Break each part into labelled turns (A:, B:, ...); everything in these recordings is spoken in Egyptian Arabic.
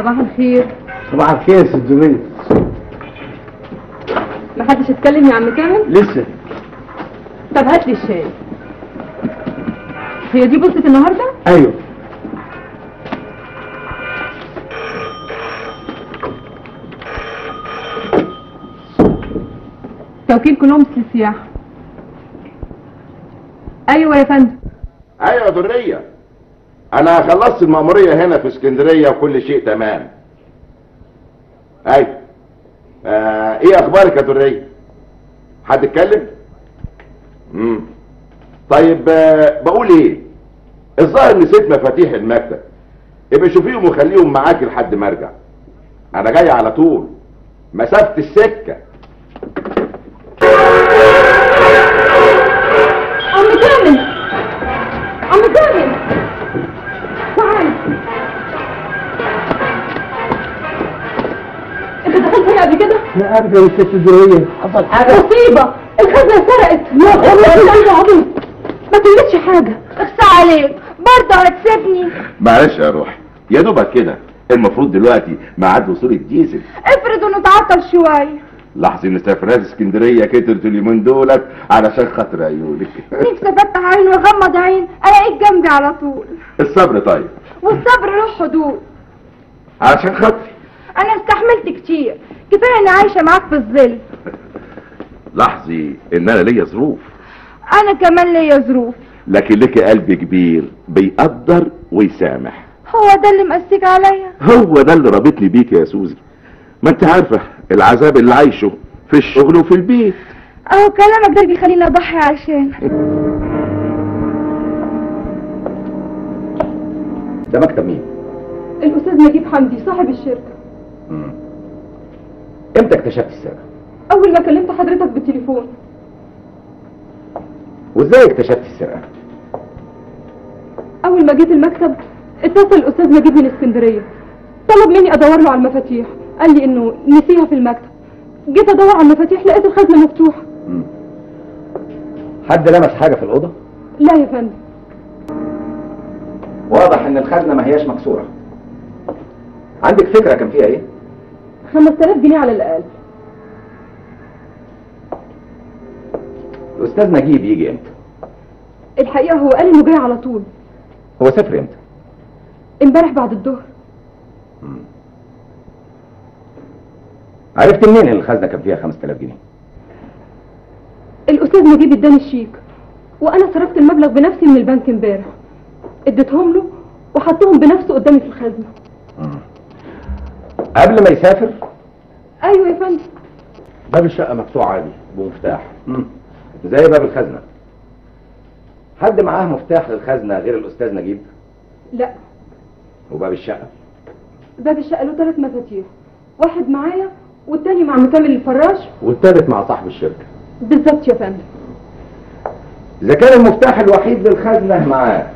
A: صباح الخير
B: صباح الخير يا ست زبير
A: محدش اتكلم يا عم كامل
B: لسه
A: طب هات لي الشاي هي دي بصة النهارده
B: ايوه
A: توكيل كولومبس للسياحة ايوه يا فندم
C: ايوه يا درية انا خلصت المأمورية هنا في اسكندرية وكل شيء تمام ايوه آه ايه اخبارك يا درية حد اتكلم امم طيب آه بقول ايه الظاهر نسيت مفاتيح المكتب ابقى شوفيهم وخليهم معاك لحد ما ارجع انا جاي على طول مسافة السكة
A: عم كامل عم كامل تعال انت دخلت هنا قبل كده
B: لا ابدا يا ست زبير حصل حاجه
A: مصيبة الخزنة اتسرقت يا خبر عظيم ما تقولش حاجة
D: اخصى عليك برضه هتسيبني
C: معلش يا روح يا دوبك كده المفروض دلوقتي ميعاد وصول الديزل
D: افرض انه تعطل شويه
C: لاحظي ان سفرات اسكندريه كترت اليومين دولت علشان خاطر عيونك
D: نفسي افتح عين واغمض عين الاقيك جنبي على طول
C: الصبر طيب
D: والصبر له حدود
C: علشان خاطري
D: انا استحملت كتير كفايه اني عايشه معاك في الظل
C: لاحظي ان انا ليا ظروف
D: انا كمان ليا ظروف
C: لكن لك قلب كبير بيقدر ويسامح
D: هو ده اللي مقسيك عليا
C: هو ده اللي رابطني بيك يا سوزي ما انت عارفه العذاب اللي عايشه في الشغل وفي البيت
D: اهو كلامك ده بيخليني اضحي عشان
C: ده مكتب مين
A: الاستاذ نجيب حمدي صاحب الشركة
C: امتى اكتشفت السرقه
A: اول ما كلمت حضرتك بالتليفون
C: وازاي اكتشفت السرقه
A: اول ما جيت المكتب اتصل الاستاذ نجيب من اسكندرية طلب مني ادور له على المفاتيح قال لي انه نسيها في المكتب جيت ادور على المفاتيح لقيت الخزنة مفتوحة
C: حد لمس حاجه في الاوضه
A: لا يا فندم
C: واضح ان الخزنه ما هياش مكسوره عندك فكره كان فيها ايه
A: 5000 جنيه على الاقل
C: الاستاذ نجيب يجي امتى
A: الحقيقة هو قال انه جاي على طول
C: هو سافر امتى
A: امبارح بعد الظهر
C: عرفت منين ان الخزنه كان فيها 5000 جنيه
A: الاستاذ نجيب اداني الشيك وانا صرفت المبلغ بنفسي من البنك امبارح اديتهم له وحطهم بنفسه قدامي في الخزنة
C: قبل ما يسافر
A: ايوه يا فندم
C: باب الشقه مفتوح عادي بمفتاح زي باب الخزنه حد معاه مفتاح للخزنه غير الاستاذ نجيب
A: لا
C: وباب الشقه
A: باب الشقة له ثلاث مفاتيح واحد معايا والتاني مع مكمل الفراش
C: والثالث مع صاحب الشركه
A: بالظبط يا فندم
C: اذا كان المفتاح الوحيد للخزنه معاه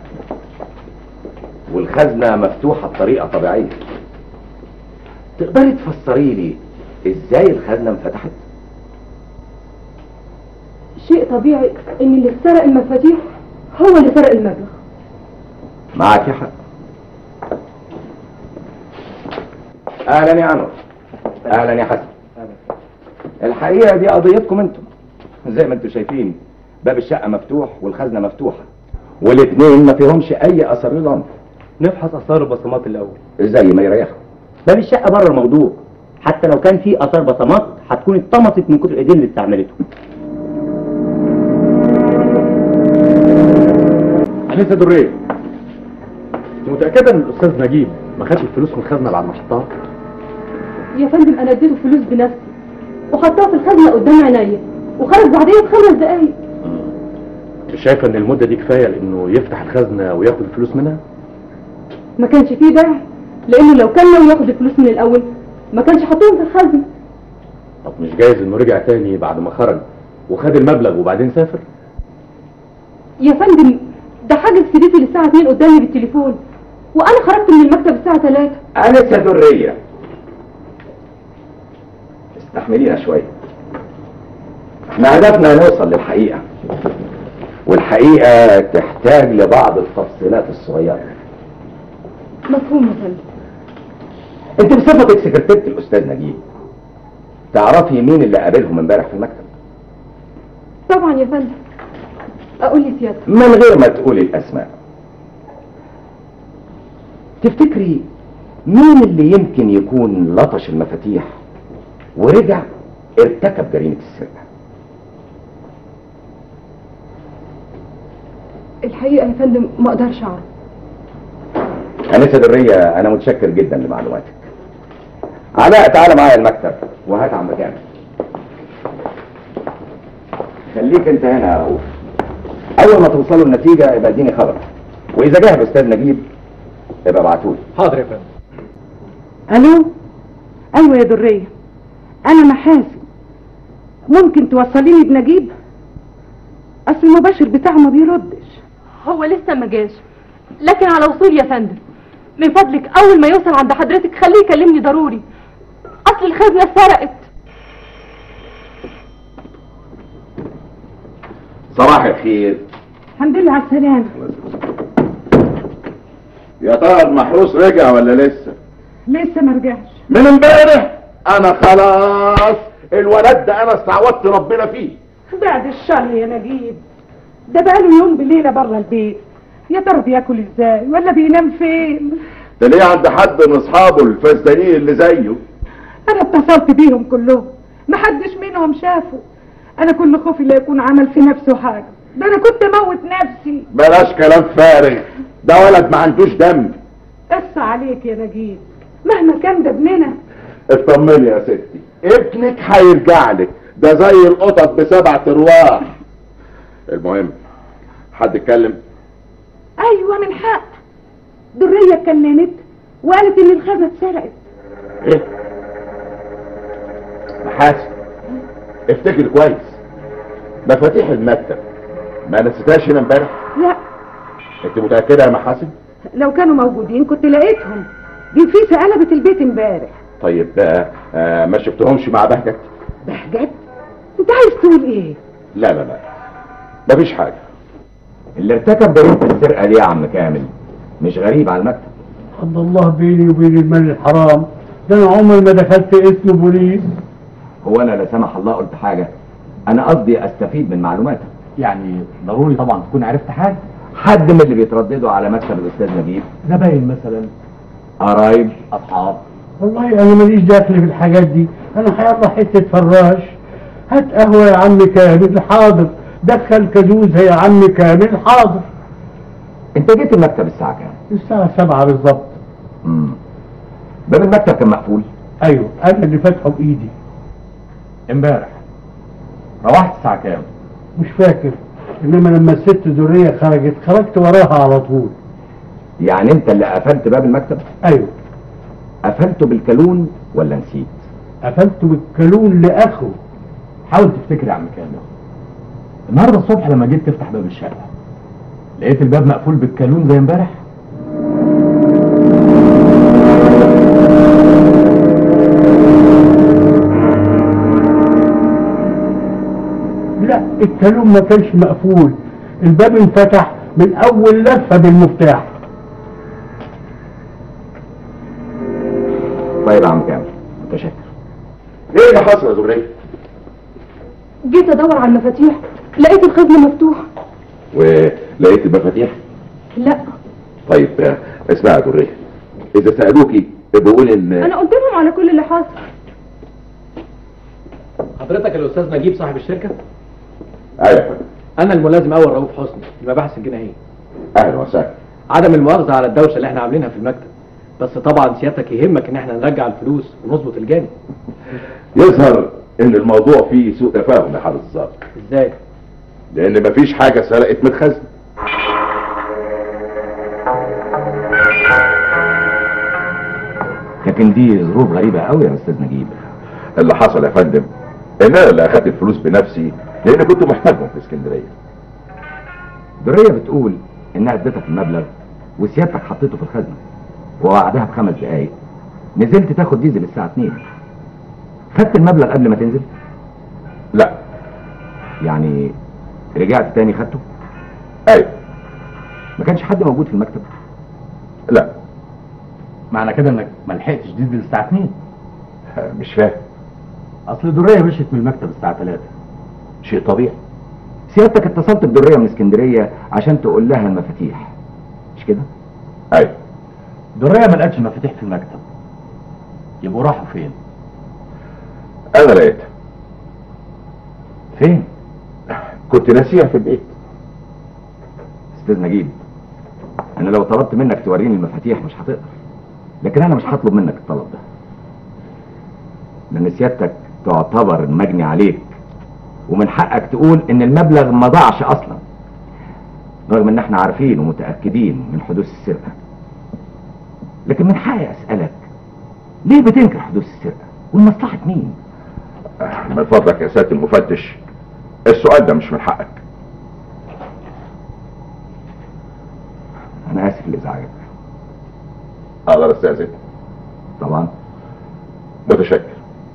C: والخزنه مفتوحه بطريقه طبيعيه تقدري تفسري لي ازاي الخزنه انفتحت
A: شيء طبيعي ان اللي سرق المفاتيح هو اللي سرق المبلغ
C: معك حق اهلا يا انور اهلا يا حسن الحقيقه دي قضيتكم انتم زي ما انتم شايفين باب الشقه مفتوح والخزنه مفتوحه والاثنين ما فيهمش اي اثر للعنف
B: نفحص اثار البصمات الاول
C: زي ما يريحكم
E: باب الشقه بره الموضوع حتى لو كان في اثار بصمات هتكون اتطمست من كتر الايدين اللي استعملته
B: انسه دريه انت متاكده ان الاستاذ نجيب ما خدش الفلوس من الخزنه بعد ما حطها
A: يا فندم انا اديته فلوس بنفسي وحطها في الخزنة قدام عينيا وخرج بعديها بخمس دقايق
B: مش شايفه ان المده دي كفايه لانه يفتح الخزنه وياخد الفلوس منها
A: ما كانش فيه داعي لانه لو كان ناوي ياخد الفلوس من الاول ما كانش حاطهم في الخزنة
B: طب مش جايز انه رجع تاني بعد ما خرج وخد المبلغ وبعدين سافر
A: يا فندم ده حاجز في بيتي للساعة 2 قدامي بالتليفون وانا خرجت من المكتب الساعة 3
C: انسه دريه استحملينا شويه احنا هدفنا نوصل للحقيقه والحقيقه تحتاج لبعض التفصيلات الصغيره
A: مفهوم يا فندم
F: انت بصفتك سكرتيرة الاستاذ نجيب تعرفي مين اللي قابلهم امبارح في المكتب
A: طبعا يا فندم اقول لي سيادتك
F: من غير ما تقولي الاسماء تفتكري مين اللي يمكن يكون لطش المفاتيح ورجع ارتكب جريمة السرقة
A: الحقيقه يا فندم ما اقدرش اعرف
F: أنسة درية أنا متشكر جدا لمعلوماتك علاء تعالى معايا المكتب وهات عم كامل خليك انت هنا يا رؤوف اول ما توصلوا النتيجة يبقى اديني خبر واذا جه الاستاذ نجيب يبقى ابعتولي
B: حاضر يا فندم
G: الو ايوه يا دريه انا محاسن ممكن توصليني بنجيب اصل المباشر بتاعه ما بيردش
A: هو لسه ما جاش لكن على وصول يا فندم من فضلك اول ما يوصل عند حضرتك خليه يكلمني ضروري اصل الخزنه اتسرقت
C: صباح الخير
G: الحمد لله على السلامه
C: يا ترى المحروس رجع ولا لسه
G: لسه ما رجعش
C: من امبارح انا خلاص الولد ده انا استعوضت ربنا فيه
G: بعد الشر يا نجيب ده بقاله يوم بليله بره البيت يا ترى بياكل ازاي ولا بينام فين
C: ده ليه عند حد من اصحابه الفاسدانين اللي زيه
G: انا اتصلت بيهم كلهم محدش منهم شافه انا كل خوفي لا يكون عمل في نفسه حاجه ده انا كنت اموت نفسي
C: بلاش كلام فارغ ده ولد ما عندوش دم
G: قص عليك يا نجيب مهما كان ده ابننا
C: اطمني يا ستي ابنك هيرجع لك ده زي القطط بسبع ارواح المهم حد اتكلم
G: ايوه من حق دريه اتكلمت وقالت ان الخزنه اتسرقت
C: ايه محاسن افتكر كويس مفاتيح المكتب ما نسيتهاش هنا امبارح
G: لا
C: انت متاكده يا محاسن
G: لو كانوا موجودين كنت لقيتهم دي فيسة قلبت البيت امبارح
C: طيب آه آه ما شفتهمش مع بهجت
G: بهجت انت عايز تقول ايه
C: لا لا لا مفيش حاجه
F: اللي ارتكب جريمة السرقة دي يا عم كامل مش غريب على المكتب
H: حد الله بيني وبين المال الحرام ده انا عمري ما دخلت اسم بوليس
F: هو انا لا سمح الله قلت حاجة انا قصدي استفيد من معلوماتك
B: يعني ضروري طبعا تكون عرفت حاجه
F: حد من اللي بيترددوا على مكتب الاستاذ نجيب
B: زباين مثلا
F: قرايب
B: اصحاب
H: والله انا ماليش دخل في الحاجات دي انا هيلا حته فراش هات قهوه يا عم كامل حاضر دخل كازوزه يا عم كامل حاضر
F: انت جيت المكتب الساعة كام؟
H: الساعه سبعة بالظبط
F: امم باب المكتب كان مقفول
H: ايوه انا اللي فاتحه بايدي
B: امبارح روحت الساعه كام
H: مش فاكر انما لما الست دريه خرجت خرجت وراها على طول
F: يعني انت اللي قفلت باب المكتب
H: ايوه
F: قفلته بالكالون ولا نسيت
H: قفلته بالكالون لاخره
B: حاول تفتكر يا عم كامل النهارده الصبح لما جيت تفتح باب الشقه لقيت الباب مقفول بالكالون زي امبارح
H: لا الكالون ما كانش مقفول الباب انفتح من اول لفه بالمفتاح
F: طيب يا عم كامل متشكر
C: ايه اللي حصل يا زبريه
A: جيت ادور على المفاتيح لقيت الخزنه مفتوحه
C: ولقيت المفاتيح
A: لا
C: طيب آه، اسمعي يا دريه اذا سالوكي بقول ان
A: انا قلت لهم على كل اللي حصل
B: حضرتك الاستاذ نجيب صاحب الشركه
C: ايوه يا فندم.
B: انا الملازم اول رؤوف حسني المباحث الجنائيه
C: اهلا وسهلا
B: عدم المؤاخذه على الدوشه اللي احنا عاملينها في المكتب بس طبعا سيادتك يهمك ان احنا نرجع الفلوس ونظبط الجانب
C: يظهر ان الموضوع فيه سوء تفاهم يا حضرة الظابط
B: ازاي
C: لان مفيش حاجه سرقت من الخزنه
F: لكن دي ظروف غريبة قوي يا استاذ نجيب
C: اللي حصل يا فندم ان انا اللي اخدت الفلوس بنفسي لان كنت محتاجهم في اسكندريه
F: درية بتقول انها ادتك المبلغ وسيادتك حطيته في الخزنة ووعدها بخمس دقايق نزلت تاخد ديزل الساعة 2 خدت المبلغ قبل ما تنزل
C: لا
F: يعني رجعت تاني خدته
C: ايوه
F: ما كانش حد موجود في المكتب
C: لا
B: معنى كده انك ما لحقتش ديزل الساعه 2
C: مش فاهم
B: اصل دريه مشيت من المكتب الساعه 3
C: شيء طبيعي
F: سيادتك اتصلت بدرية من اسكندرية عشان تقول لها المفاتيح مش كده؟
C: ايوه
B: دريه ما لقتش المفاتيح في المكتب يبقوا راحوا فين
C: انا لقيتها
F: فين؟
C: كنت ناسيها في البيت
F: استاذ نجيب انا لو طلبت منك توريني المفاتيح مش هتقدر لكن انا مش هطلب منك الطلب ده لان سيادتك تعتبر المجني عليك ومن حقك تقول ان المبلغ ما ضاعش اصلا رغم ان احنا عارفين ومتاكدين من حدوث السرقه لكن من حقي اسالك ليه بتنكر حدوث السرقه والمصلحه مين
C: من فضلك يا سياده المفتش السؤال ده مش من حقك
F: انا اسف لازعاجك
C: اقدر استاذن
F: طبعا
C: متشكر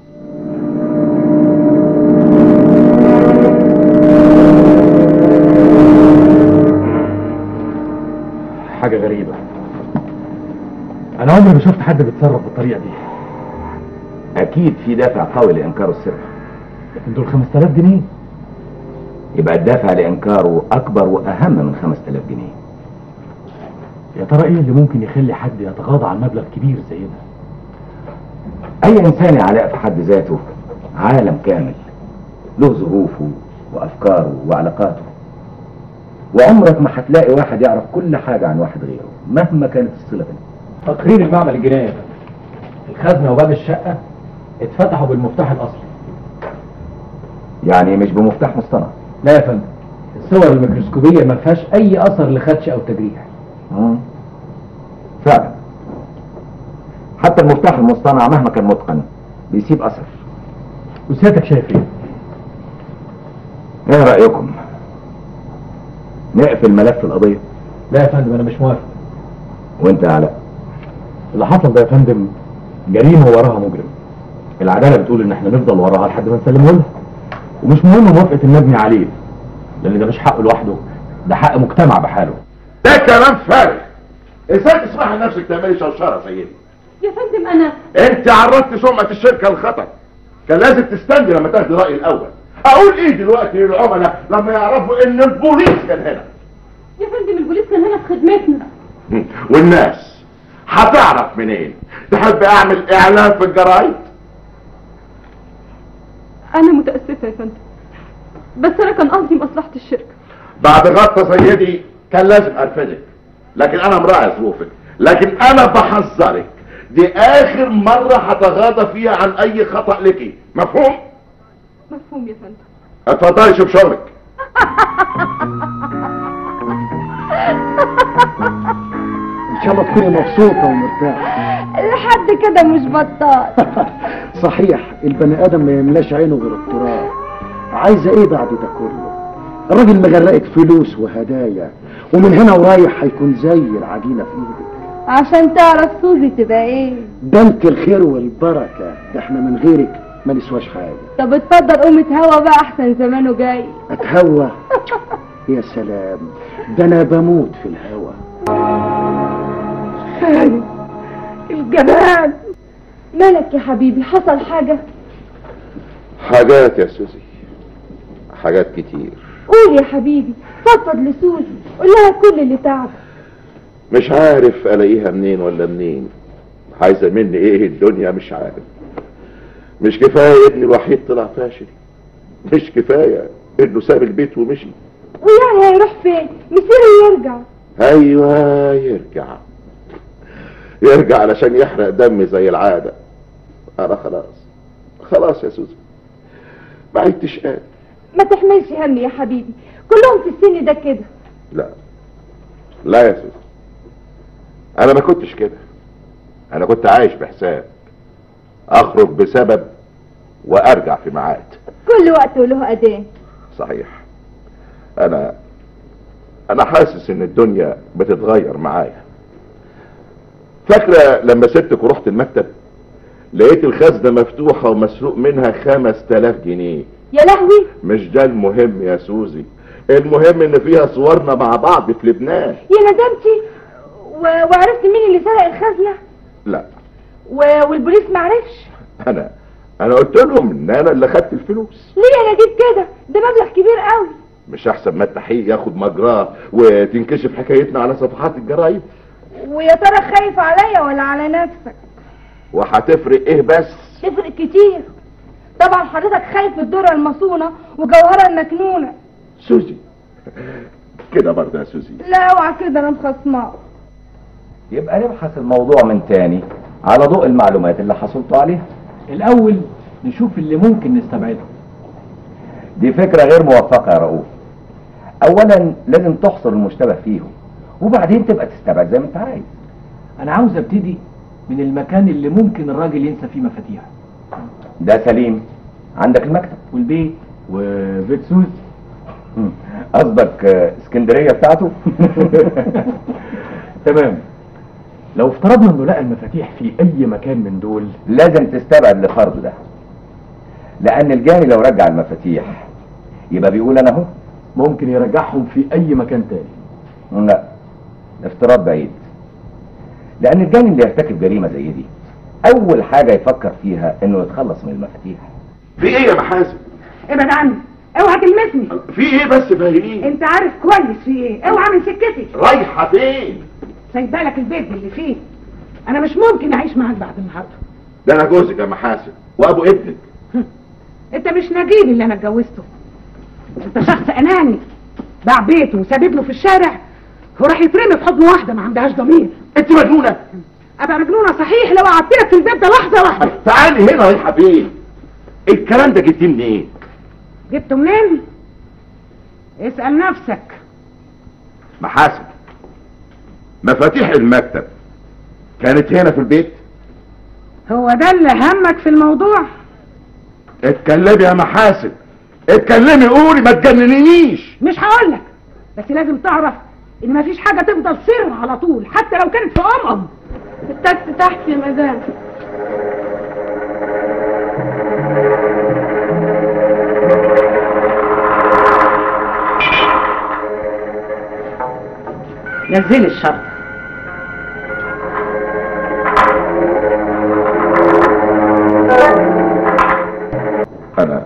B: حاجه غريبه انا عمري ما شفت حد بيتصرف بالطريقه دي
F: اكيد في دافع قوي لانكار السرقه
B: لكن دول 5000 جنيه
F: يبقى الدافع لانكاره اكبر واهم من 5000 جنيه
B: يا ترى ايه اللي ممكن يخلي حد يتغاضى عن مبلغ كبير زي ده
F: اي انسان يا علاء في حد ذاته عالم كامل له ظروفه وافكاره وعلاقاته وعمرك ما هتلاقي واحد يعرف كل حاجه عن واحد غيره مهما كانت الصله بينهم
B: تقرير المعمل الجنائي يا فندم. الخزنه وباب الشقه اتفتحوا بالمفتاح الاصلي
F: يعني مش بمفتاح مصطنع
B: لا يا فندم الصور الميكروسكوبيه ما فيهاش اي اثر لخدش او تجريح
F: مم. فعلا حتى المفتاح المصطنع مهما كان متقن بيسيب اثر
B: وسيادتك شايف ايه
F: ايه رايكم نقفل ملف القضيه
B: لا يا فندم انا مش موافق
F: وانت يا علاء
B: اللي حصل ده يا فندم جريمه وراها مجرم العداله بتقول ان احنا نفضل وراها لحد ما نسلمه لها ومش مهم موافقه المبني عليه لان ده مش حقه لوحده ده حق مجتمع بحاله
C: ده كلام فارغ ازاي تسمح لنفسك تعملي شرشره زي دي
A: يا فندم انا
C: انت عرضت سمعه الشركه للخطر كان لازم تستني لما تاخدي رايي الاول اقول ايه دلوقتي للعملاء لما يعرفوا ان البوليس كان هنا
A: يا فندم البوليس كان هنا في خدمتنا
C: والناس هتعرف منين تحب اعمل اعلان في الجرايد
A: انا متاسفه يا فندم بس انا كان قصدي مصلحه الشركه
C: بعد غطة زي دي كان لازم ارفدك لكن انا مراعي ظروفك لكن انا بحذرك دي اخر مرة هتغاضى فيها عن اي خطأ لك مفهوم
A: مفهوم يا فندم
C: اتفضلي شوف شغلك
H: ان شاء الله تكوني مبسوطه ومرتاحه
D: لحد كده مش بطال
H: صحيح البني ادم ما يملاش عينه غير التراب عايزه ايه بعد ده كله الراجل مغرقك فلوس وهدايا ومن هنا ورايح هيكون زي العجينه في ايدك
D: عشان تعرف سوزي تبقى ايه
H: بنك الخير والبركه ده احنا من غيرك ما نسواش حاجه
D: طب اتفضل قوم اتهوى بقى احسن زمانه جاي
H: اتهوى يا سلام ده انا بموت في الهوى
G: الجمال
D: مالك يا حبيبي حصل حاجة
C: حاجات يا سوزي حاجات كتير
D: قول يا حبيبي فضفض لسوزي قول لها كل اللي تعب
C: مش عارف الاقيها منين ولا منين عايزه مني ايه الدنيا مش عارف مش كفايه ابني الوحيد طلع فاشل مش كفايه انه ساب البيت ومشي
D: ويعني هيروح فين مسيره يرجع
C: ايوه يرجع يرجع علشان يحرق دمي زي العاده انا خلاص خلاص يا سوزي ما عدتش قادر
D: ما تحملش هم يا حبيبي كلهم في السن ده كده
C: لا لا يا سوزي انا ما كنتش كده انا كنت عايش بحساب اخرج بسبب وارجع في ميعاد
D: كل وقت وله أداه
C: صحيح انا انا حاسس ان الدنيا بتتغير معايا فاكرة لما سبتك ورحت المكتب لقيت الخزنة مفتوحة ومسروق منها خمس تلاف جنيه
D: يا لهوي
C: مش ده المهم يا سوزي المهم ان فيها صورنا مع بعض في لبنان
D: يا ندمتي و... وعرفت مين اللي سرق الخزنة
C: لا
D: و... والبوليس معرفش
C: انا انا قلت لهم ان انا اللي خدت الفلوس
D: ليه يا نجيب كده ده مبلغ كبير قوي
C: مش احسن ما التحقيق ياخد مجراه وتنكشف حكايتنا على صفحات الجرايد
D: ويا ترى خايف عليا ولا على نفسك
C: وهتفرق ايه بس
D: تفرق كتير طبعا حضرتك خايف من الدرة المصونة وجوهرة المكنونة
C: سوزي كده برضه يا سوزي
D: لا اوعى كده انا مخصماه
F: يبقى نبحث الموضوع من تاني على ضوء المعلومات اللي حصلتوا عليها
I: الأول نشوف اللي ممكن نستبعده
F: دي فكرة غير موفقة يا رؤوف أولا لازم تحصر المشتبه فيهم وبعدين تبقى تستبعد زي ما انت عايز
I: أنا عاوز أبتدي من المكان اللي ممكن الراجل ينسى فيه مفاتيحه
F: ده سليم عندك المكتب
I: والبيت
B: وبيت سوزي
F: مم. قصدك آه، اسكندرية بتاعته
B: تمام لو افترضنا انه لقى المفاتيح في اي مكان من دول
F: لازم تستبعد الفرض ده لأن الجاني لو رجع المفاتيح يبقى بيقول أنا أهو
B: ممكن يرجعهم في اي مكان تاني
F: لا افتراض بعيد لأن الجاني اللي يرتكب جريمة زي دي أول حاجة يفكر فيها إنه يتخلص من المفاتيح
C: في ايه يا محاسن
G: ابعد عني اوعى تلمسني
C: في ايه بس فاهمين
G: انت عارف كويس في ايه اوعى من سكتي
C: رايحه فين
G: سايبه لك البيت اللي فيه انا مش ممكن اعيش معاك بعد النهارده
C: ده انا جوزك يا محاسن وابو ابنك
G: انت مش نجيب اللي انا اتجوزته انت شخص اناني باع بيته وساب ابنه في الشارع وراح يترمي في حضن واحده ما عندهاش ضمير
C: انت مجنونه
G: ابقى مجنونه صحيح لو قعدت لك في البيت ده لحظه واحده
C: تعالي هنا رايحه فين الكلام ده جبتيه منين
G: جبته منين اسال نفسك
C: محاسن مفاتيح المكتب كانت هنا في البيت
G: هو ده اللي همك في الموضوع
C: اتكلمي يا محاسن اتكلمي قولي ما تجننينيش
G: مش هقولك بس لازم تعرف ان مفيش حاجه تفضل سر على طول حتى لو كانت في ام
A: التاكسي تحت يا مدام
G: نزلي الشرط
C: انا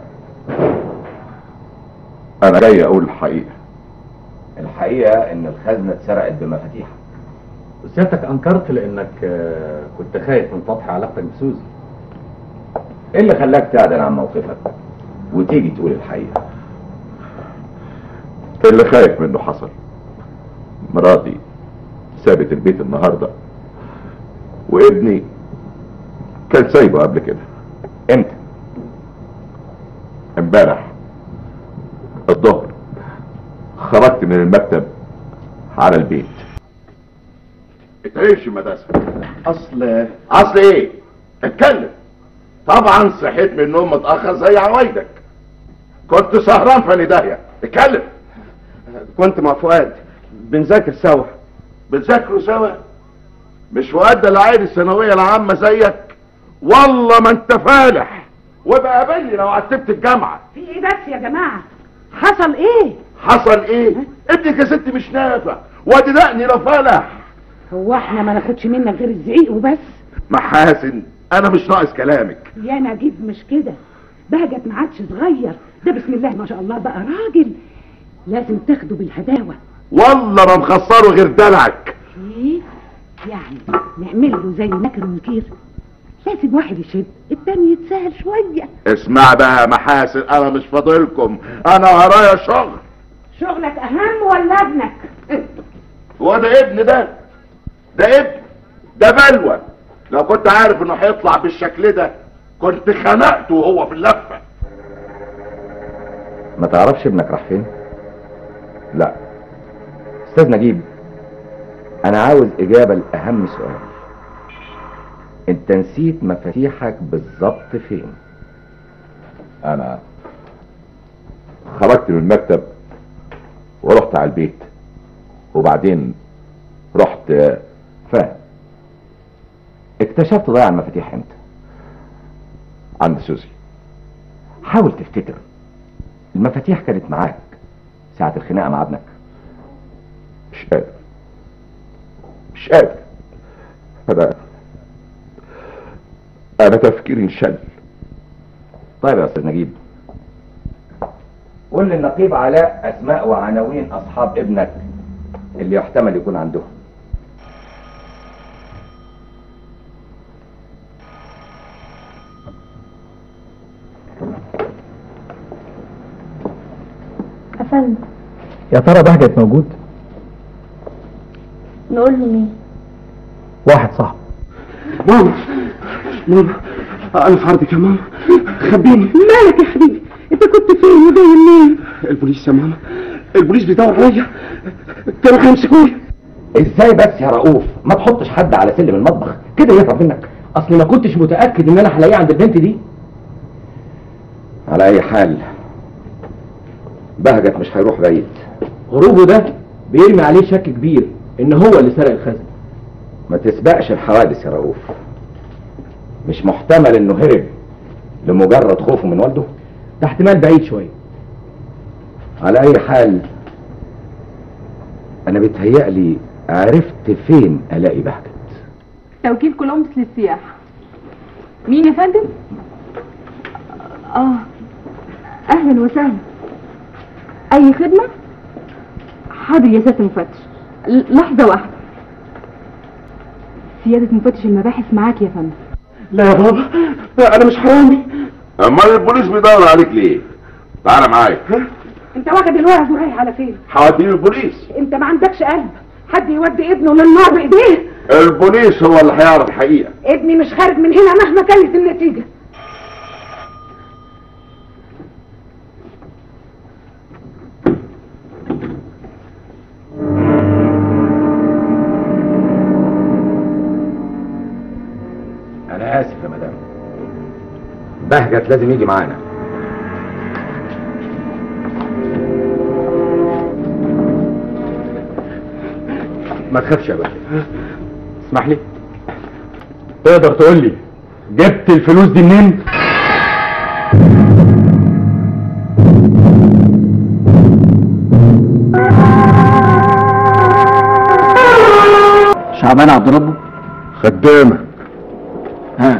C: انا جاي اقول الحقيقه
F: الحقيقة إن الخزنة اتسرقت بمفاتيحها
B: سيادتك انكرت لانك آه، كنت خايف من فتح علاقتك بسوزي
F: إيه اللي خلاك تعدل عن موقفك وتيجي تقول الحقيقة
C: اللي خايف منه حصل مراتي سابت البيت النهارده وابني كان سايبه قبل كده
F: امتى
C: امبارح الظهر خرجت من المكتب على البيت اتعيش المدرسة
H: اصل
C: اصل ايه اتكلم طبعا صحيت من النوم متاخر زي عوايدك كنت سهران في نداهيه اتكلم
H: كنت مع فؤاد بنذاكر سوا
C: بتذاكروا سوا مش فؤاد ده العيل الثانويه العامه زيك والله ما انت فالح وابقى قابلني لو عتبت الجامعه
G: في ايه بس يا جماعه حصل ايه
C: حصل ايه ابنك يا ستي مش نافع وادي دقني لا فالح
G: هو احنا ما ناخدش منك غير الزعيق وبس
C: محاسن انا مش ناقص كلامك
G: يا نجيب مش كده بهجت ما عادش صغير ده بسم الله ما شاء الله بقى راجل لازم تاخده بالهداوه
C: والله ما مخسره غير دلعك
G: ايه يعني نعمل له زي نكر ونكير لازم واحد يشد التاني يتسهل شويه
C: اسمع بقى يا محاسن انا مش فاضلكم انا ورايا شغل
G: شغلك اهم ولا ابنك
C: هو ده ابن ده ده ابن ده بلوى لو كنت عارف انه هيطلع بالشكل ده كنت خنقته وهو في اللفه
F: ما تعرفش ابنك راح فين لا استاذ نجيب انا عاوز اجابة لاهم سؤال انت نسيت مفاتيحك بالظبط فين
C: انا خرجت من المكتب ورحت على البيت وبعدين رحت
F: فاهم اكتشفت ضياع المفاتيح امتى
C: عند سوزي
F: حاول تفتكر المفاتيح كانت معاك ساعة الخناقة مع ابنك
C: مش قادر مش قادر انا انا تفكيري انشل
F: طيب يا استاذ نجيب قول للنقيب علاء اسماء وعناوين اصحاب ابنك اللي يحتمل يكون عندهم
D: أفندم
I: يا ترى بهجت موجود
D: نقول له مين
I: واحد صاحبه
H: ماما ماما انا في عرضك يا ماما خبيني
G: مالك يا حبيبي انت كنت فين وجاي منين
H: البوليس يا ماما البوليس بيدور عليا كانوا هيمسكوني
F: ازاي بس يا رؤوف ما تحطش حد على سلم المطبخ كده يهرب منك
I: اصل ما كنتش متاكد ان انا هلاقيه عند البنت دي
F: على اي حال بهجت مش هيروح بعيد
I: هروبه ده بيرمي عليه شك كبير ان هو اللي سرق الخزنه
F: ما تسبقش الحوادث يا رؤوف مش محتمل انه هرب لمجرد خوفه من والده
I: ده احتمال بعيد شويه
F: على اي حال انا بيتهيألي عرفت فين الاقي بهجت
A: توكيل كولومبس للسياحة مين يا فندم؟ اه اهلا وسهلا اي خدمة؟ حاضر يا سيادة المفتش ل- لحظة واحدة سيادة مفتش المباحث معاك يا فندم
H: لا يا بابا انا مش حرامي
C: امال البوليس بيدور عليك ليه تعالى معايا
G: انت واخد الورق ورايح على فين
C: حوادين البوليس
G: انت ما عندكش قلب حد يودي ابنه للنار بايديه
C: البوليس هو اللي هيعرف الحقيقه
G: ابني مش خارج من هنا مهما كانت النتيجه
F: انا اسف يا مدام بهجت لازم يجي معانا ما تخافش يا بهجت
B: اسمح لي تقدر تقول لي جبت الفلوس دي منين
I: شعبان عبد ربه
H: خدامك
I: ها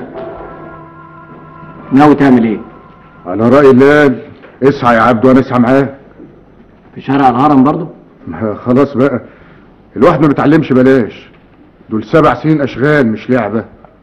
I: ناوي تعمل ايه
H: على رأي الليل اسعى يا عبد وانا اسعى معاه
I: في شارع الهرم برضه
H: ما خلاص بقى الواحد ما بيتعلمش بلاش دول سبع سنين اشغال مش لعبة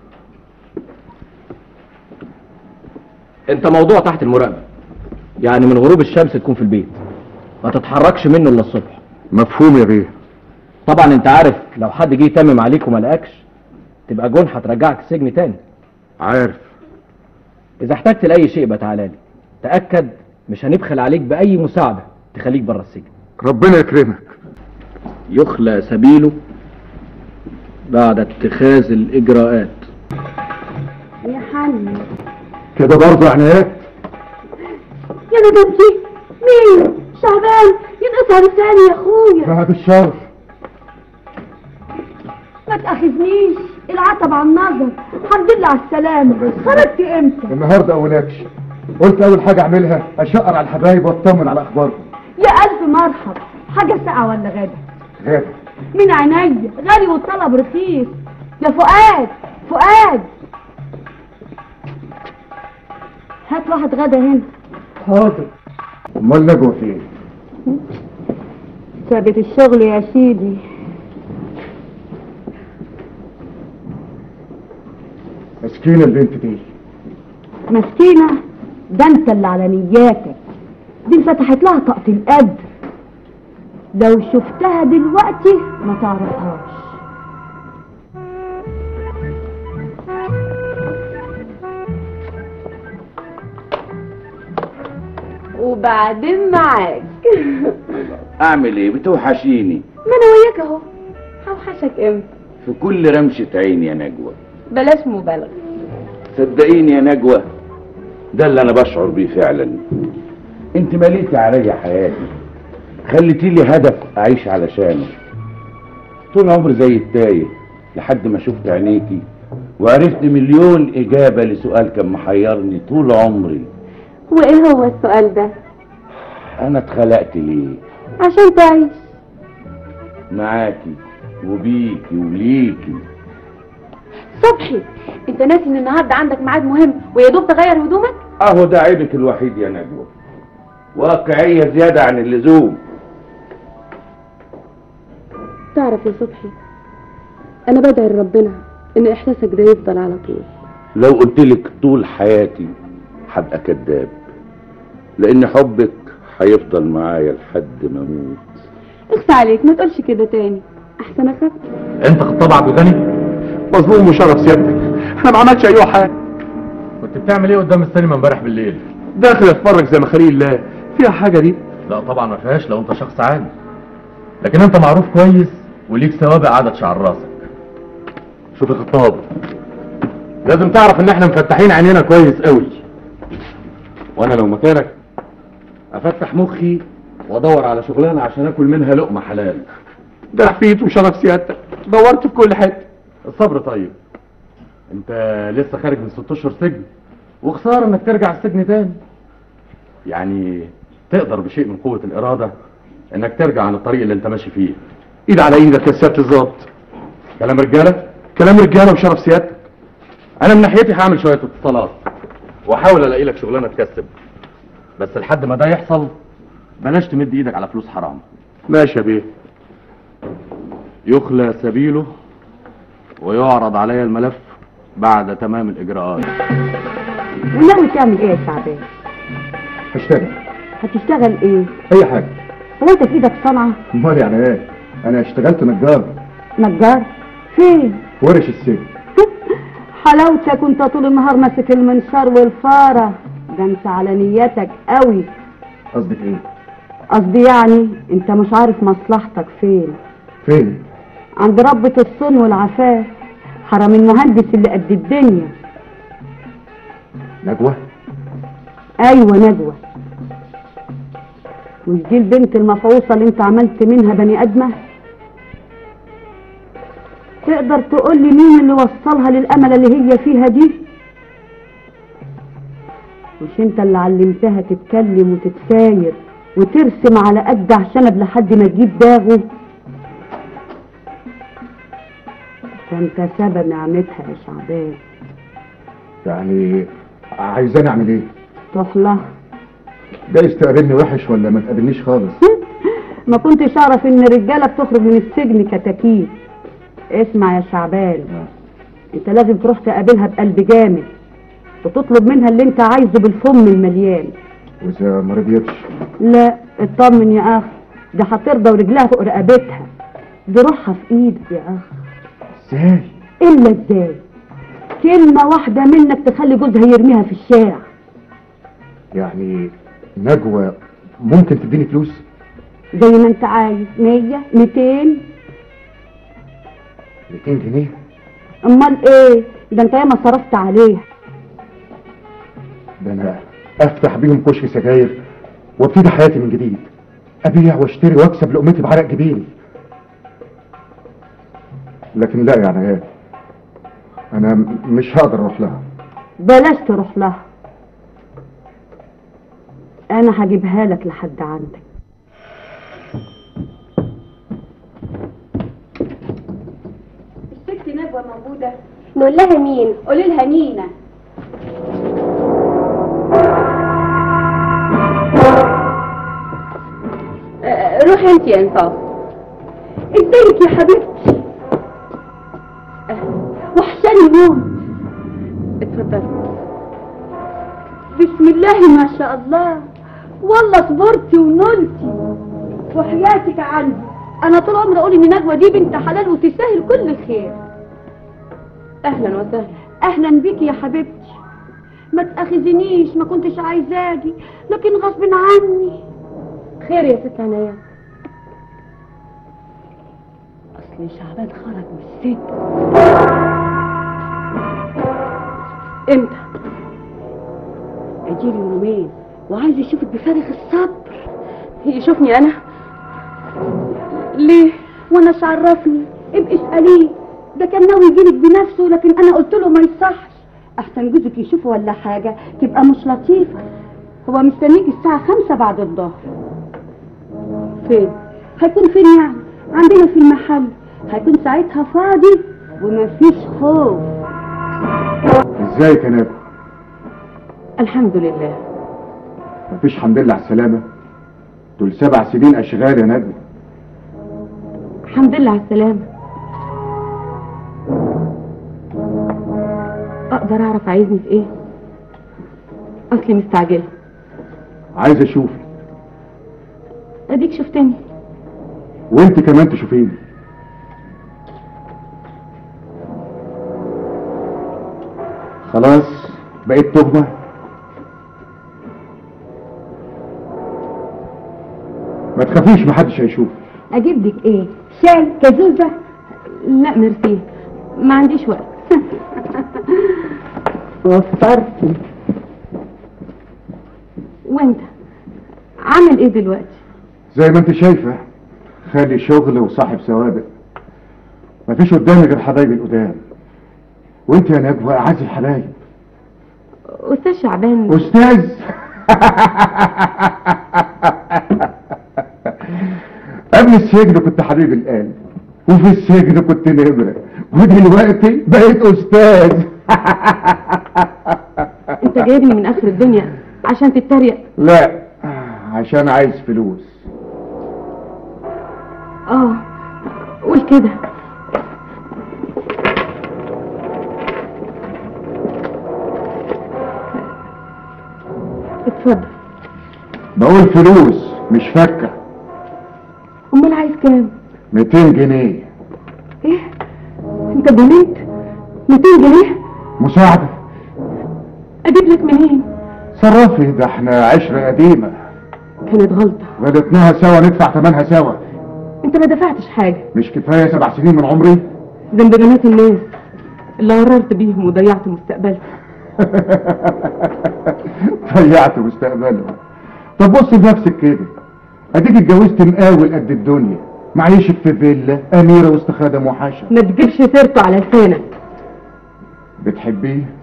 I: انت موضوع تحت المراقبه يعني من غروب الشمس تكون في البيت ما تتحركش منه الا الصبح
H: مفهوم يا بيه
I: طبعا انت عارف لو حد جه يتمم عليك وما لقاكش تبقى جون هترجعك السجن تاني
H: عارف
I: اذا احتجت لاي شيء بقى تعالى لي تاكد مش هنبخل عليك باي مساعده تخليك بره السجن
H: ربنا يكرمك
I: يخلى سبيله بعد اتخاذ الاجراءات
D: يا حني
H: كده برضه يعني ايه
D: يا ندمتي مين شعبان ينقطع لساني يا اخويا
H: بعد الشر
D: ما تاخذنيش العتب على النظر الحمد لله على السلامة خرجت امتى
H: النهارده اولكش قلت اول حاجة اعملها اشقر على الحبايب واطمن على اخبارهم
D: يا الف مرحب حاجة ساقعة ولا غدا
H: غابة
D: من عينيا غالي والطلب رخيص يا فؤاد فؤاد هات واحد غدا هنا
H: حاضر امال نجوى فين
D: سابت الشغل يا سيدي
H: مسكينة البنت دي
D: مسكينة ده انت اللي على نياتك دي انفتحت لها طاقة القدر لو شفتها دلوقتي ما تعرفهاش
A: وبعدين معاك
J: اعمل ايه بتوحشيني
A: ما انا وياك اهو هوحشك امتى
J: في كل رمشة عين يا نجوى
A: بلاش مبالغة
J: صدقيني يا نجوى ده اللي انا بشعر بيه فعلا انت مليتي عليا حياتي خليتي لي هدف اعيش علشانه طول عمري زي التايه لحد ما شفت عينيكي وعرفت مليون اجابه لسؤال كان محيرني طول عمري
A: وايه هو السؤال ده
J: انا اتخلقت ليه
A: عشان تعيش
J: معاكي وبيكي وليكي
K: صبحي انت ناسي ان النهارده عندك ميعاد مهم ويا دوب تغير هدومك
J: اهو ده عيبك الوحيد يا نجوى واقعية زيادة عن اللزوم
K: تعرف يا صبحي انا بدعي لربنا ان احساسك ده يفضل على طول
J: لو قلت لك طول حياتي هبقى كذاب لان حبك هيفضل معايا لحد ما اموت
K: اخفى عليك ما تقولش كده تاني احسن اخاف
B: انت خطاب عبد الغني
L: مظلوم وشرف سيادتك انا ما عملتش اي حاجه
B: كنت بتعمل ايه قدام السينما امبارح بالليل
L: داخل اتفرج زي ما خليل الله فيها حاجه دي
B: لا طبعا ما فيهاش لو انت شخص عادي لكن انت معروف كويس وليك سوابق عدد شعر راسك شوف يا خطاب لازم تعرف ان احنا مفتحين عينينا كويس قوي وانا لو مكانك افتح مخي وادور على شغلانه عشان اكل منها لقمه حلال
L: ده رفيت وشرف سيادتك دورت في كل حته
B: الصبر طيب انت لسه خارج من ست اشهر سجن وخساره انك ترجع السجن تاني يعني تقدر بشيء من قوه الاراده انك ترجع عن الطريق اللي انت ماشي فيه
L: ايد على ايدك يا سياده الظابط
B: كلام رجاله
L: كلام رجاله وشرف سيادتك
B: انا من ناحيتي هعمل شويه اتصالات واحاول الاقي لك شغلانه تكسب بس لحد ما ده يحصل بلاش تمد ايدك على فلوس حرام
L: ماشي يا بيه
B: يخلى سبيله ويعرض علي الملف بعد تمام الاجراءات
D: وناوي تعمل ايه يا شعبان
M: هشتغل
D: هتشتغل ايه
M: اي حاجه
D: هو انت في ايدك صنعه
M: امال يعني ايه انا اشتغلت نجار
D: نجار فين
M: في ورش السجن
D: حلاوتك وانت طول النهار ماسك المنشار والفاره ده انت على نيتك قوي
M: قصدك ايه
D: قصدي يعني انت مش عارف مصلحتك فين
M: فين
D: عند ربة الصون والعفاف حرم المهندس اللي قد الدنيا
M: نجوى
D: ايوه نجوى مش دي البنت المفعوصة اللي انت عملت منها بني ادمة تقدر تقول لي مين اللي وصلها للامل اللي هي فيها دي مش انت اللي علمتها تتكلم وتتساير وترسم على قد عشان لحد ما تجيب داغه ده انت سبب نعمتها يا شعبان
M: يعني عايزاني اعمل ايه
D: تروح لها
M: جايز تقابلني وحش ولا ما تقابلنيش خالص
D: ما كنتش اعرف ان الرجاله بتخرج من السجن كتاكيت اسمع يا شعبان انت لازم تروح تقابلها بقلب جامد وتطلب منها اللي انت عايزه بالفم المليان
M: واذا ما رضيتش
D: لا اطمن يا اخ ده هترضى ورجلها فوق رقبتها دي روحها في ايدك يا اخ
M: ازاي
D: الا ازاي كلمه واحده منك تخلي جوزها يرميها في الشارع
M: يعني نجوى ممكن تديني فلوس
D: زي ما انت عايز مية ميتين
M: 200 جنيه
D: امال ايه ده انت ياما صرفت عليها
M: ده انا افتح بيهم كشك سجاير وابتدي حياتي من جديد ابيع واشتري واكسب لقمتي بعرق جبيني لكن لا يعني ايه انا م- مش هقدر اروح لها
D: بلاش تروح لها انا هجيبها لك لحد عندك
K: الست نجوى موجودة نقول لها مين قولي لها نينا آه، روحي انت يا انصاف
D: ازيك يا حبيبتي وحشاني موت
K: اتفضلي
D: بسم الله ما شاء الله والله صبرتي ونلتي وحياتك عندي انا طول عمري اقول ان نجوى دي بنت حلال وتستاهل كل خير
K: اهلا وسهلا
D: اهلا بيكي يا حبيبتي ما تاخذنيش ما كنتش عايزاكي لكن غصب عني
K: خير يا ست عناية
D: اصل شعبان خرج من السجن
K: امتى
D: اجيلي يومين وعايز يشوفك بفارغ الصبر
K: يشوفني انا ليه
D: وانا مش عرفني ابقي اساليه ده كان ناوي يجيلك بنفسه لكن انا قلت له ما يصحش احسن جوزك يشوفه ولا حاجه تبقى مش لطيفه هو مستنيك الساعه خمسة بعد الظهر
K: فين
D: هيكون فين يعني عندنا في المحل هيكون ساعتها فاضي ومفيش خوف
M: ازيك يا نادي
K: الحمد لله
M: مفيش حمد لله على السلامة دول سبع سنين اشغال يا نادي
K: الحمد لله على السلامة اقدر اعرف عايزني في ايه اصلي مستعجلة
M: عايز اشوفك
K: اديك شفتني
M: وانت كمان تشوفيني خلاص بقيت تهمة ما تخافيش محدش هيشوف
K: اجيب لك ايه شاي كزوزة لا ميرسي ما عنديش وقت وفرتي وانت عامل ايه دلوقتي
M: زي ما انت شايفة خالي شغل وصاحب سوابق مفيش قدامي غير حبايبي القدام وانت يا نجوى اعز الحبايب
K: استاذ شعبان
M: استاذ قبل السجن كنت حبيب القلب وفي السجن كنت نمرة ودلوقتي بقيت استاذ
K: انت جايبني من اخر الدنيا عشان تتريق
M: لا عشان عايز فلوس
K: اه قول كده اتفضل
M: بقول فلوس مش فكة
K: امال عايز كام
M: 200 جنيه
K: ايه انت جنيت 200 جنيه
M: مساعدة
K: اجيب لك منين
M: صرفي ده احنا عشرة قديمة
K: كانت غلطة
M: غلطناها سوا ندفع ثمنها سوا
K: انت ما دفعتش حاجة
M: مش كفاية سبع سنين من عمري
K: ذنب بنات الناس اللي غررت بيهم وضيعت مستقبلهم
M: ضيعت مستقبلهم طب بص لنفسك كده اديك اتجوزت مقاول قد الدنيا معيشك في فيلا اميره وسط خدم وحشا
K: ما تجيبش سيرته على لسانك
M: بتحبيه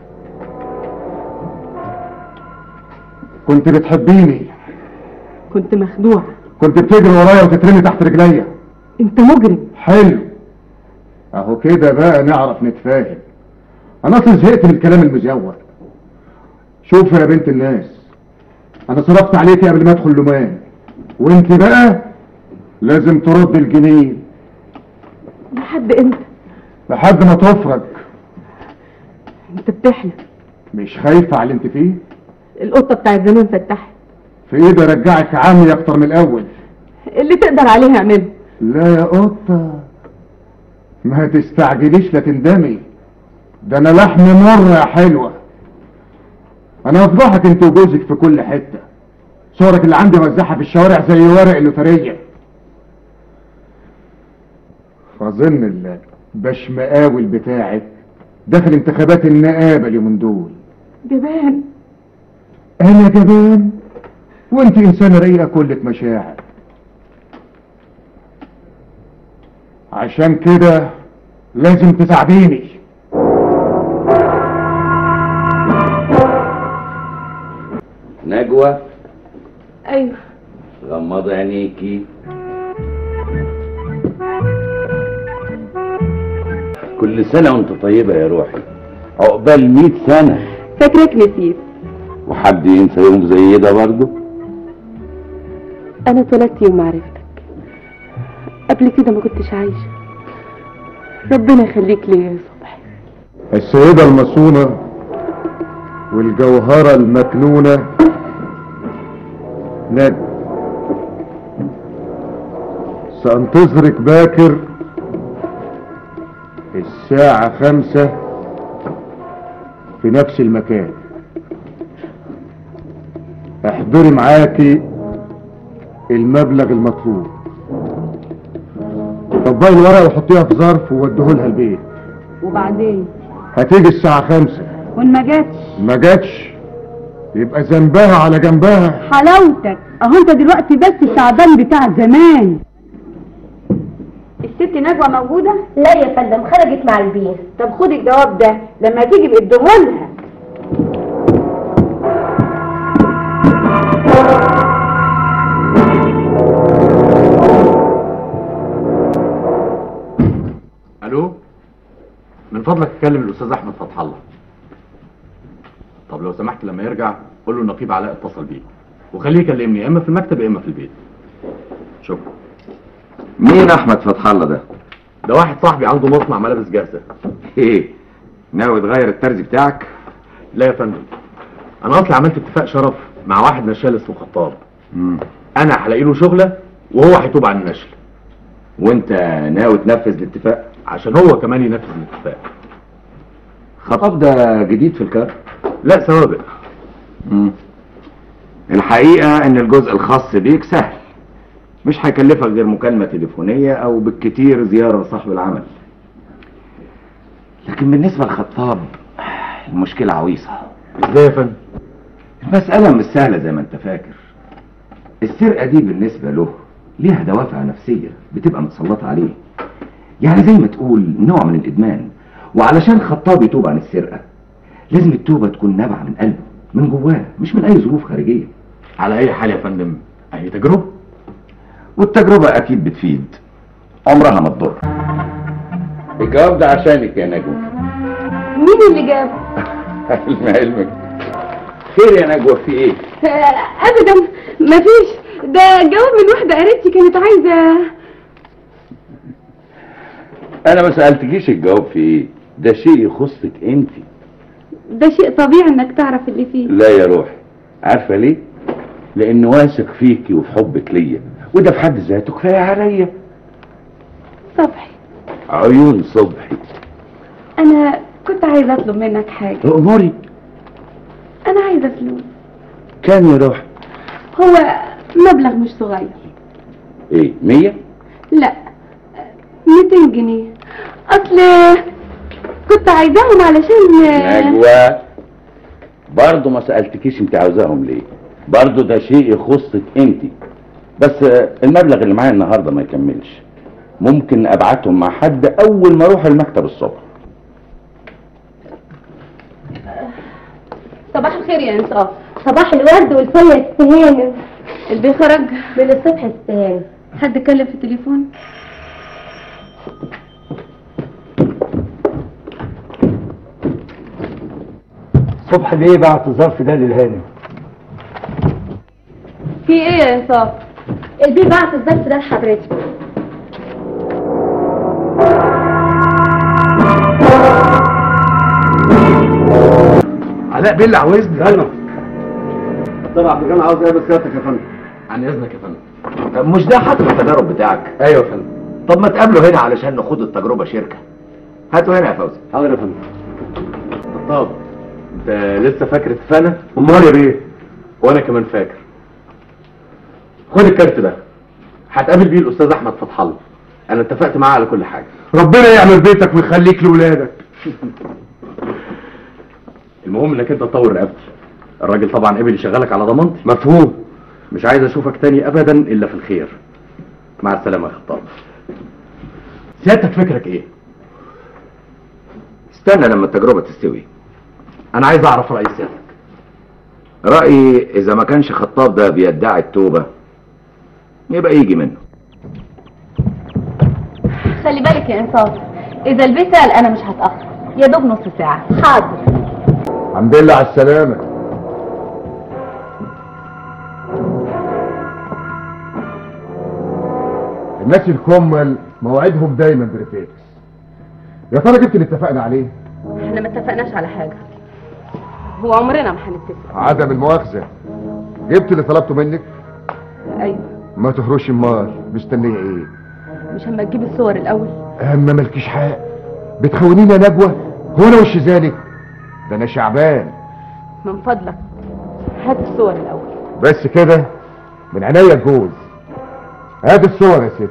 M: كنت بتحبيني
K: كنت مخدوعة
M: كنت بتجري ورايا وتترمي تحت رجليا
K: انت مجرم
M: حلو اهو كده بقى نعرف نتفاهم انا اصلا زهقت من الكلام المزور شوف يا بنت الناس انا صرفت عليكي قبل ما ادخل لمان وانت بقى لازم ترد الجنيه
K: لحد امتى
M: لحد ما تفرج
K: انت بتحلم
M: مش خايفة على اللي انت فيه
K: القطة بتاعت زمان فتحت
M: في ايدي ارجعك عمي اكتر من الاول
K: اللي تقدر عليه اعمله
M: لا يا قطة ما تستعجليش لا تندمي ده انا لحم مر يا حلوة انا افضحك انت وجوزك في كل حتة صورك اللي عندي وزعها في الشوارع زي ورق اللوترية فاظن البشمقاول بتاعك داخل انتخابات النقابة اليومين دول
K: جبان
M: انا جبان وانت انسانة رقيقة كلك مشاعر عشان كده لازم تساعديني
J: نجوى
K: ايوه
J: غمض عينيكي كل سنة وانت طيبة يا روحي عقبال مئة سنة
K: فاكرك نسيت
J: وحد ينسى يوم زي ده برضه
K: انا اتولدت يوم عرفتك قبل كده ما كنتش عايشة ربنا يخليك ليا يا صبحي
M: السيدة المصونة والجوهرة المكنونة ند سأنتظرك باكر الساعة خمسة في نفس المكان احضري معاكي المبلغ المطلوب طبقي الورقة وحطيها في ظرف ووديهولها البيت
D: وبعدين
M: هتيجي الساعة خمسة
D: وان ما جاتش
M: ما جاتش يبقى ذنبها على جنبها
D: حلاوتك اهو انت دلوقتي بس الشعبان بتاع زمان الست نجوى موجودة؟
N: لا يا فندم خرجت مع البير
D: طب خدي الجواب ده لما تيجي بقدهولها
B: الو من من فضلك تكلم الاستاذ احمد فتح الله طب لو سمحت لما يرجع قول له النقيب علاء اتصل بيه وخليه يكلمني يا اما في المكتب يا اما في البيت شكرا
F: مين احمد فتح الله ده
B: ده واحد صاحبي عنده مصنع ملابس جاهزه
F: ايه ناوي تغير الترزي بتاعك
B: لا يا فندم انا اصلي عملت اتفاق شرف مع واحد نشال اسمه خطاب
F: مم.
B: انا هلاقي له شغله وهو هيتوب عن النشل
F: وانت ناوي تنفذ الاتفاق
B: عشان هو كمان ينفذ الاتفاق
F: خطاب ده جديد في الكار
B: لا سوابق
F: مم. الحقيقة ان الجزء الخاص بيك سهل مش هيكلفك غير مكالمة تليفونية او بالكتير زيارة لصاحب العمل لكن بالنسبة لخطاب المشكلة عويصة
B: ازاي يا فندم
F: المسألة مش سهلة زي ما انت فاكر السرقة دي بالنسبة له ليها دوافع نفسية بتبقى متسلطة عليه يعني زي ما تقول نوع من الإدمان وعلشان خطاب يتوب عن السرقة لازم التوبة تكون نابعة من قلبه من جواه مش من أي ظروف خارجية
B: على اي حال يا فندم اهي تجربه
F: والتجربة أكيد بتفيد عمرها ما تضر
J: الجواب ده عشانك يا نجوى
K: مين اللي جاب
J: علم علمك خير يا نجوى في ايه
K: ابدا مفيش ده جواب من واحده قريبتي كانت عايزه
J: انا ما سالتكيش الجواب في ايه ده شيء يخصك انت
K: ده شيء طبيعي انك تعرف اللي فيه
J: لا يا روحي عارفه ليه لان واثق فيكي وفي حبك ليا وده في حد ذاته كفايه عليا
K: صبحي
J: عيون صبحي
K: انا كنت عايزه اطلب منك حاجه
J: اموري
K: انا عايزه فلوس
J: كام يا روحي
K: هو مبلغ مش صغير
J: ايه مية
K: لا 200 جنيه اصل كنت عايزاهم علشان
J: نجوى برضه ما سالتكيش انت عاوزاهم ليه برضه ده شيء يخصك انت بس المبلغ اللي معايا النهارده ما يكملش ممكن ابعتهم مع حد اول ما اروح المكتب الصبح
K: صباح الخير يا انصاف
N: صباح الورد والفل السهانم
K: البي خرج
N: من الصبح السهانم
K: حد اتكلم في التليفون
O: صبح بيه بعت الظرف ده للهانم
K: في ايه يا انصاف
N: البيه بعت الظرف ده لحضرتك
B: علاء بيه اللي عاوزني
H: ايوه طب عبد الغني عاوز ايه بس سيادتك يا فندم
B: عن اذنك يا فندم
F: مش ده حتى التجارب بتاعك
B: ايوه يا فندم
F: طب ما تقابله هنا علشان نخوض التجربة شركة هاته هنا يا فوزي
H: حاضر يا فندم
B: طب انت لسه فاكر اتفقنا
H: امال يا بيه
B: وانا كمان فاكر خد الكارت ده هتقابل بيه الاستاذ احمد فتح الله انا اتفقت معاه على كل حاجه
M: ربنا يعمل بيتك ويخليك لاولادك
B: المهم انك انت تطور رقبتي الراجل طبعا قبل يشغلك على ضمانتي
M: مفهوم
B: مش عايز اشوفك تاني ابدا الا في الخير مع السلامه يا خطاب سيادتك فكرك ايه
F: استنى لما التجربة تستوي
B: انا عايز اعرف راي سيادتك
F: رأيي إذا ما كانش خطاب ده بيدعي التوبة يبقى يجي منه
K: خلي بالك يا انصاف اذا البيت سأل انا مش هتاخر يا دوب نص ساعه
N: حاضر
M: الحمد لله على السلامة الناس الكمل مواعيدهم دايما بريفيكس يا ترى جبت اللي اتفقنا عليه
K: احنا ما اتفقناش على حاجه هو عمرنا ما هنتفق
M: عدم المؤاخذة جبت اللي طلبته منك
K: ايوه
M: ما تهرش امال مستنية ايه
K: مش اما تجيب الصور الاول
M: اما مالكيش حق بتخونيني يا نجوى هو انا وش ذلك ده انا شعبان
K: من فضلك هات الصور الاول
M: بس كده من عينيا الجوز هات الصور يا ست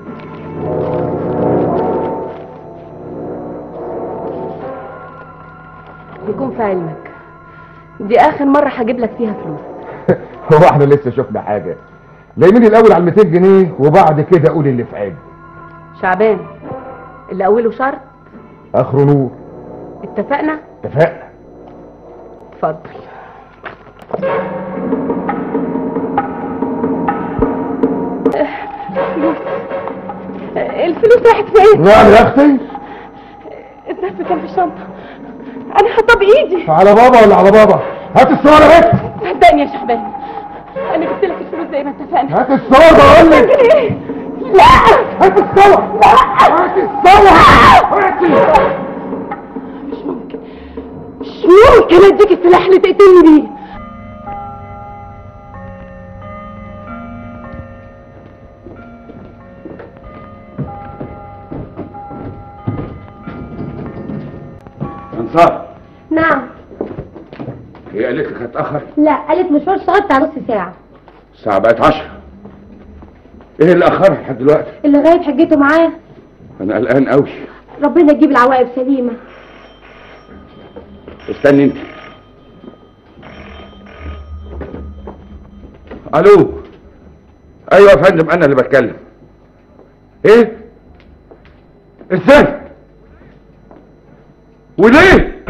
K: يكون في علمك دي اخر مره هجيب لك فيها فلوس
M: هو احنا لسه شفنا حاجة لاقيني الاول على 200 جنيه وبعد كده اقول اللي في عيب
K: شعبان اللي اوله شرط
M: اخره نور
K: اتفقنا
M: اتفقنا
K: اتفضل فلوس الفلوس راحت فين
M: نعم يا اختي
K: الملف كان في الشنطه انا حاطاه بايدي
M: على بابا ولا على بابا هات الصورة بس
K: صدقني يا شعبان انا جبت لك الفلوس زي ما اتفقنا
M: هات الصورة بقول لك
K: لكن ايه لا
M: هات الصورة
K: لا
M: هات الصورة هاتي
K: مش ممكن مش ممكن اديك السلاح اللي تقتلني بيه
J: انصار
N: نعم
J: هي قالت لك هتاخر
N: لا قالت مشوار اشتغلت بتاع نص ساعة
J: الساعه بقت 10 ايه اللي اخرها لحد دلوقتي
N: اللي غايب حجته معاه
J: انا قلقان قوي
N: ربنا يجيب العواقب سليمة
J: استني انت الو ايوه يا فندم انا اللي بتكلم ايه ازاي وليه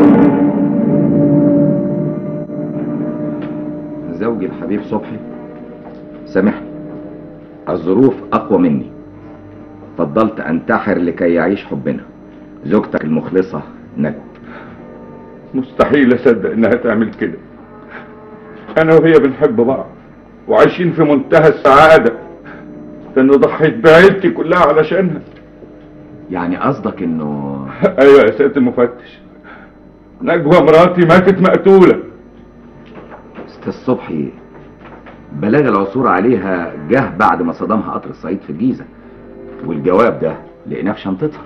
F: زوجي الحبيب صبحي سامحني الظروف أقوى مني فضلت أنتحر لكي يعيش حبنا زوجتك المخلصة نجوى
J: مستحيل اصدق انها تعمل كده انا وهي بنحب بعض وعايشين في منتهى السعادة ده انا ضحيت بعيلتي كلها علشانها
F: يعني قصدك انه
J: ايوه يا سيادة المفتش نجوى مراتي ماتت مقتولة
F: استاذ صبحي بلاغ العثور عليها جه بعد ما صدمها قطر الصعيد في الجيزة والجواب ده لقيناه في شنطتها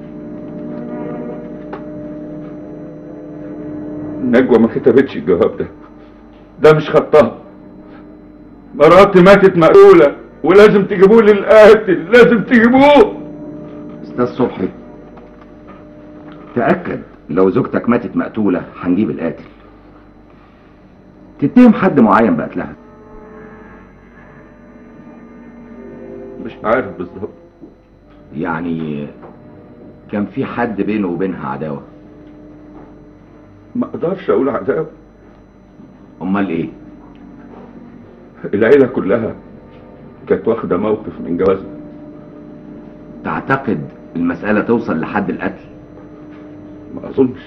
J: نجوى ما كتبتش الجواب ده ده مش خطها مراتي ماتت مقتولة ولازم تجيبوه للقاتل لازم تجيبوه
F: استاذ صبحي تأكد لو زوجتك ماتت مقتولة هنجيب القاتل تتهم حد معين بقتلها
J: مش عارف بالظبط
F: يعني كان في حد بينه وبينها عداوة
J: ما اقدرش اقول عداوة
F: امال ايه
J: العيلة كلها كانت واخدة موقف من جوازها
F: تعتقد المسألة توصل لحد القتل
J: ما اظنش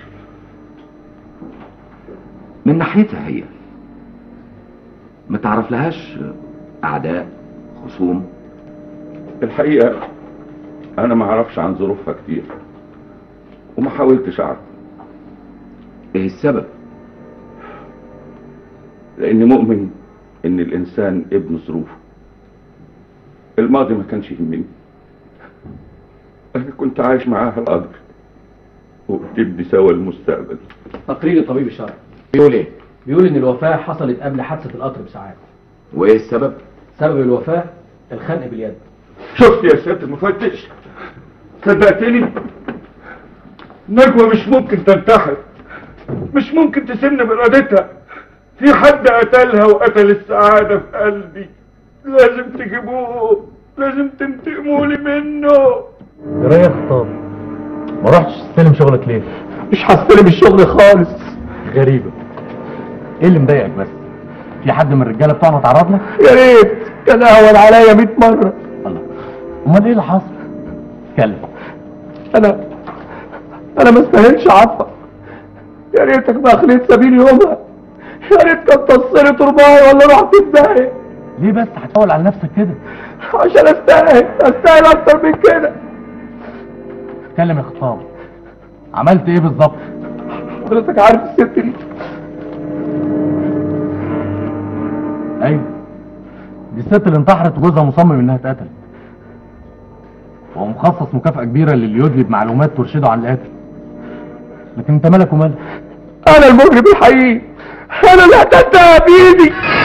F: من ناحيتها هي ما تعرف لهاش اعداء خصوم
J: الحقيقة انا ما اعرفش عن ظروفها كتير وما حاولتش اعرف
F: ايه السبب
J: لاني مؤمن ان الانسان ابن ظروفه الماضي ما كانش يهمني انا كنت عايش معاها القدر وبتبني سوا المستقبل
I: تقرير الطبيب الشرعي
F: بيقول ايه
I: بيقول ان الوفاة حصلت قبل حادثة القطر بساعات
F: وايه السبب
I: سبب الوفاة الخنق باليد
J: شفت يا سيادة المفتش صدقتني نجوى مش ممكن تنتحر مش ممكن تسن بإرادتها في حد قتلها وقتل السعادة في قلبي لازم تجيبوه لازم تنتقموا لي منه
B: جرايه خطاب ما رحتش تستلم شغلك ليه مش هستلم الشغل خالص غريبة ايه اللي مضايقك بس في حد من الرجاله بتوعنا اتعرض لك يا ريت كان اهون عليا 100 مره الله امال ايه اللي حصل اتكلم انا انا ما استاهلش عفا يا ريتك ما خليت سبيل يومها يا ريت كان تصري ترباي ولا رحت اتضايق ليه بس هتقول على نفسك كده عشان استاهل استاهل اكتر من كده اتكلم يا خطاب عملت ايه بالظبط حضرتك عارف الست دي ايوه دي الست اللي انتحرت وجوزها مصمم انها اتقتلت وهو مخصص مكافأة كبيرة للي يدلي معلومات ترشده عن القاتل لكن انت مالك ومالك انا المجرم الحقيقي انا اللي قتلتها بايدي